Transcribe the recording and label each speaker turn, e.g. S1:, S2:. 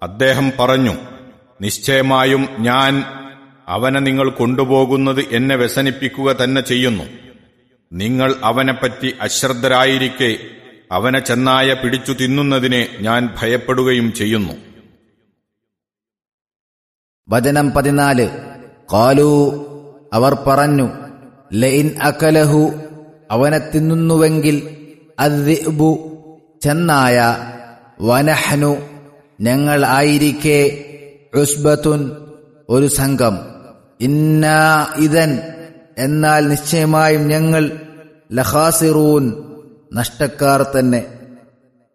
S1: അദ്ദേഹം പറഞ്ഞു നിശ്ചയമായും ഞാൻ അവനെ നിങ്ങൾ കൊണ്ടുപോകുന്നത് എന്നെ വ്യസനിപ്പിക്കുക തന്നെ ചെയ്യുന്നു നിങ്ങൾ അവനെപ്പറ്റി അശ്രദ്ധരായിരിക്കെ അവനെ ചെന്നായ പിടിച്ചു തിന്നുന്നതിനെ ഞാൻ ഭയപ്പെടുകയും ചെയ്യുന്നു
S2: വചനം പതിനാല് കാലു അവർ പറഞ്ഞു ലയിൻ അകലഹു അവനെ തിന്നുന്നുവെങ്കിൽ അദ്ദിബു ചെന്നായ വനഹ്നു ഞങ്ങൾ ആയിരിക്കെ ഉസ്ബത്തുൻ ഒരു സംഘം ഇന്നാ ഇതൻ എന്നാൽ നിശ്ചയമായും ഞങ്ങൾ ലഹാസിറൂൻ നഷ്ടക്കാർ തന്നെ